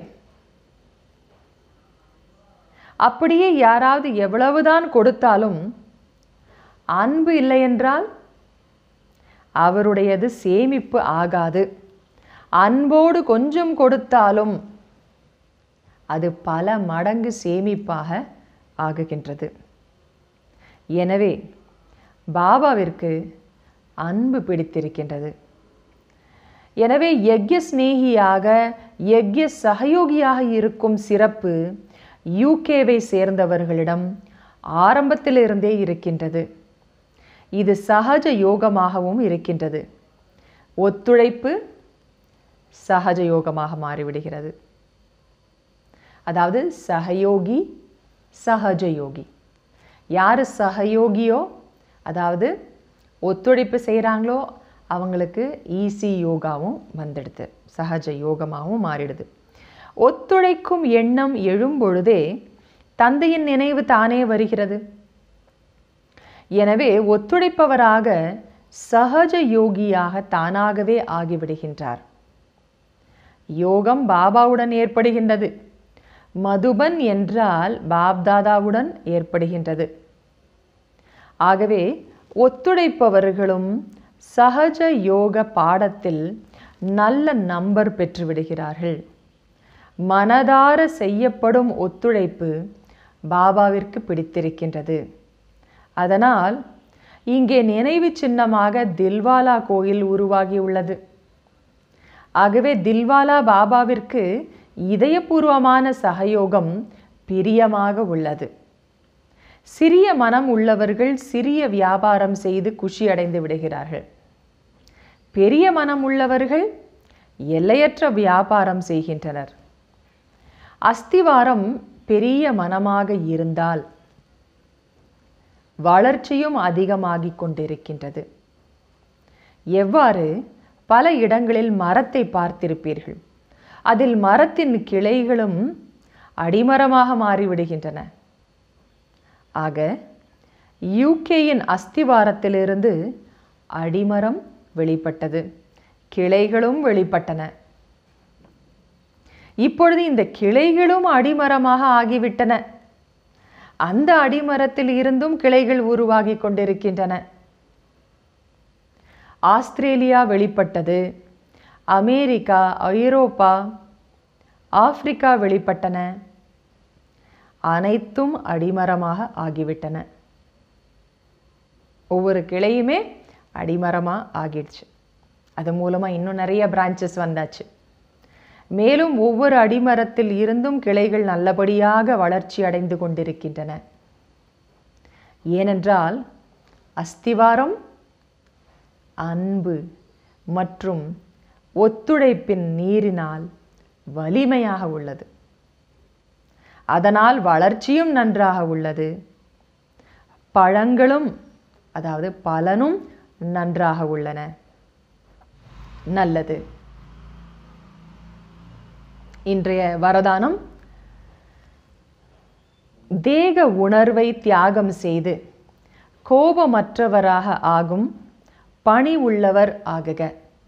அப்படியே யாராவது எவ்வளவுதான் கொடுத்தாலும் அன்பு இல்லை என்றால் அவருடையது சேமிப்பு ஆகாது அன்போடு கொஞ்சம் கொடுத்தாலும் அது பல மடங்கு சேமிப்பாக ஆகுகின்றது எனவே பாபாவிற்கு அன்பு பிடித்திருக்கின்றது எனவே யக்ய சிநேகியாக யக்ய சகயோகியாக இருக்கும் சிறப்பு யூகேவை சேர்ந்தவர்களிடம் ஆரம்பத்திலிருந்தே இருக்கின்றது இது சகஜ யோகமாகவும் இருக்கின்றது ஒத்துழைப்பு சகஜ யோகமாக மாறிவிடுகிறது அதாவது சகயோகி சகஜ யோகி யார் சகயோகியோ அதாவது ஒத்துழைப்பு செய்கிறாங்களோ அவங்களுக்கு ஈஸி யோகாவும் வந்துடுது சகஜ யோகமாகவும் மாறிடுது ஒத்துழைக்கும் எண்ணம் எழும்பொழுதே தந்தையின் நினைவு தானே வருகிறது எனவே ஒத்துழைப்பவராக சகஜ யோகியாக தானாகவே ஆகிவிடுகின்றார் யோகம் பாபாவுடன் ஏற்படுகின்றது மதுபன் என்றால் பாப்தாதாவுடன் ஏற்படுகின்றது ஆகவே ஒத்துழைப்பவர்களும் சகஜ யோக பாடத்தில் நல்ல நம்பர் பெற்றுவிடுகிறார்கள் மனதார செய்யப்படும் ஒத்துழைப்பு பாபாவிற்கு பிடித்திருக்கின்றது அதனால் இங்கே நினைவு சின்னமாக தில்வாலா கோயில் உருவாகியுள்ளது ஆகவே தில்வாலா பாபாவிற்கு இதயபூர்வமான சகயோகம் பிரியமாக உள்ளது சிறிய மனம் உள்ளவர்கள் சிறிய வியாபாரம் செய்து குஷி அடைந்து விடுகிறார்கள் பெரிய மனம் உள்ளவர்கள் எல்லையற்ற வியாபாரம் செய்கின்றனர் அஸ்திவாரம் பெரிய மனமாக இருந்தால் வளர்ச்சியும் அதிகமாகிக் கொண்டிருக்கின்றது எவ்வாறு பல இடங்களில் மரத்தை பார்த்திருப்பீர்கள் அதில் மரத்தின் கிளைகளும் அடிமரமாக மாறிவிடுகின்றன ஆக யூகேயின் அஸ்திவாரத்திலிருந்து அடிமரம் வெளிப்பட்டது கிளைகளும் வெளிப்பட்டன இப்பொழுது இந்த கிளைகளும் அடிமரமாக ஆகிவிட்டன அந்த அடிமரத்தில் இருந்தும் கிளைகள் உருவாகி கொண்டிருக்கின்றன ஆஸ்திரேலியா வெளிப்பட்டது அமெரிக்கா ஐரோப்பா ஆப்பிரிக்கா வெளிப்பட்டன அனைத்தும் அடிமரமாக ஆகிவிட்டன ஒவ்வொரு கிளையுமே அடிமரமாக ஆகிடுச்சு அது மூலமாக இன்னும் நிறைய பிரான்ச்சஸ் வந்தாச்சு மேலும் ஒவ்வொரு அடிமரத்தில் இருந்தும் கிளைகள் நல்லபடியாக வளர்ச்சி அடைந்து கொண்டிருக்கின்றன ஏனென்றால் அஸ்திவாரம் அன்பு மற்றும் ஒத்துழைப்பின் நீரினால் வலிமையாக உள்ளது அதனால் வளர்ச்சியும் நன்றாக உள்ளது பழங்களும் அதாவது பலனும் நன்றாக உள்ளன நல்லது இன்றைய வரதானம் தேக உணர்வை தியாகம் செய்து கோபமற்றவராக ஆகும் பணி உள்ளவர் ஆகுக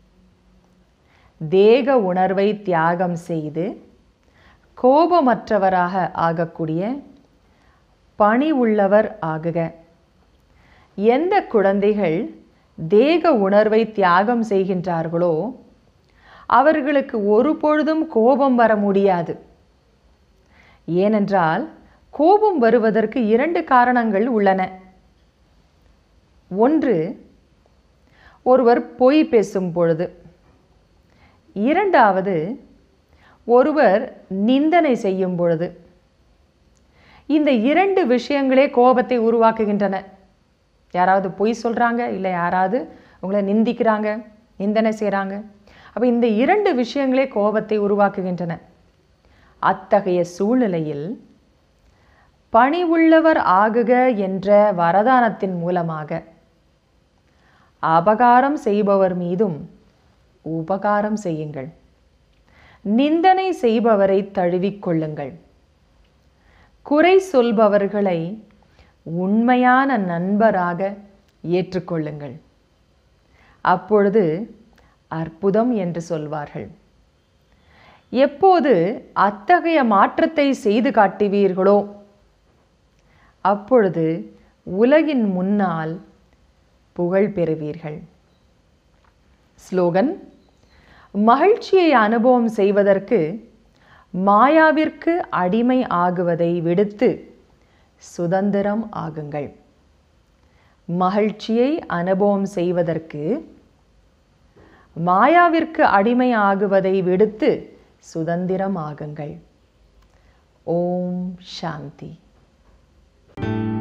தேக உணர்வை தியாகம் செய்து கோபமற்றவராக ஆகக்கூடிய பணி உள்ளவர் ஆகுக எந்த குழந்தைகள் தேக உணர்வை தியாகம் செய்கின்றார்களோ அவர்களுக்கு ஒரு பொழுதும் கோபம் வர முடியாது ஏனென்றால் கோபம் வருவதற்கு இரண்டு காரணங்கள் உள்ளன ஒன்று ஒருவர் பொய் பேசும் பொழுது இரண்டாவது ஒருவர் நிந்தனை செய்யும் பொழுது இந்த இரண்டு விஷயங்களே கோபத்தை உருவாக்குகின்றன யாராவது பொய் சொல்கிறாங்க இல்லை யாராவது உங்களை நிந்திக்கிறாங்க நிந்தனை செய்கிறாங்க அப்போ இந்த இரண்டு விஷயங்களே கோபத்தை உருவாக்குகின்றன அத்தகைய சூழ்நிலையில் பணி உள்ளவர் ஆகுக என்ற வரதானத்தின் மூலமாக அபகாரம் செய்பவர் மீதும் உபகாரம் செய்யுங்கள் நிந்தனை செய்பவரை தழுவிக்கொள்ளுங்கள் குறை சொல்பவர்களை உண்மையான நண்பராக ஏற்றுக்கொள்ளுங்கள் அப்பொழுது அற்புதம் என்று சொல்வார்கள் எப்போது அத்தகைய மாற்றத்தை செய்து காட்டுவீர்களோ அப்பொழுது உலகின் முன்னால் புகழ் பெறுவீர்கள் ஸ்லோகன் மகிழ்ச்சியை அனுபவம் செய்வதற்கு மாயாவிற்கு அடிமை ஆகுவதை விடுத்து சுதந்திரம் ஆகுங்கள் மகிழ்ச்சியை அனுபவம் செய்வதற்கு மாயாவிற்கு அடிமை ஆகுவதை விடுத்து சுதந்திரம் ஆகுங்கள் ஓம் சாந்தி